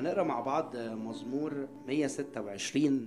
هنقرا مع بعض مزمور 126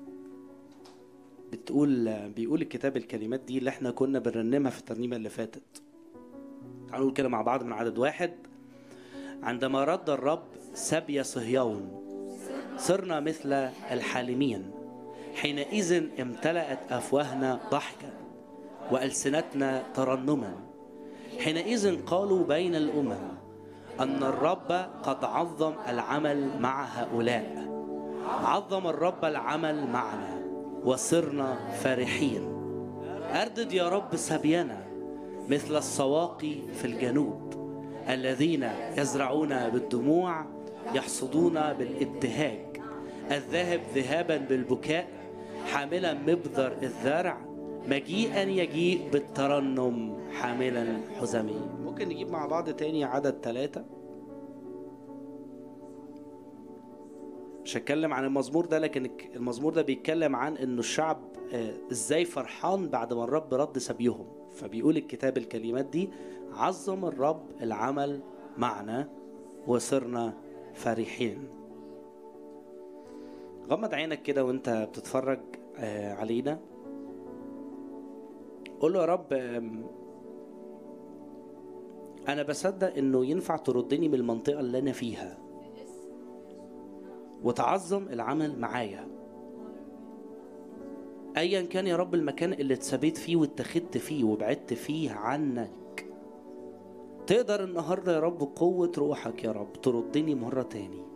بتقول بيقول الكتاب الكلمات دي اللي احنا كنا بنرنمها في الترنيمه اللي فاتت تعالوا نقول كده مع بعض من عدد واحد عندما رد الرب سبي صهيون صرنا مثل الحالمين حينئذ امتلأت أفواهنا ضحكا وألسنتنا ترنما حينئذ قالوا بين الأمم أن الرب قد عظم العمل مع هؤلاء عظم الرب العمل معنا وصرنا فرحين أردد يا رب سبينا مثل السواقي في الجنوب الذين يزرعون بالدموع يحصدون بالابتهاج الذاهب ذهابا بالبكاء حاملا مبذر الزرع مجيئا يجيء بالترنم حاملا حزمي ممكن نجيب مع بعض تاني عدد ثلاثة مش هتكلم عن المزمور ده لكن المزمور ده بيتكلم عن انه الشعب ازاي فرحان بعد ما الرب رد سبيهم فبيقول الكتاب الكلمات دي عظم الرب العمل معنا وصرنا فرحين غمض عينك كده وانت بتتفرج علينا قول له يا رب انا بصدق انه ينفع تردني من المنطقه اللي انا فيها وتعظم العمل معايا ايا كان يا رب المكان اللي اتثبت فيه واتخذت فيه وبعدت فيه عنك تقدر النهارده يا رب قوه روحك يا رب تردني مره تاني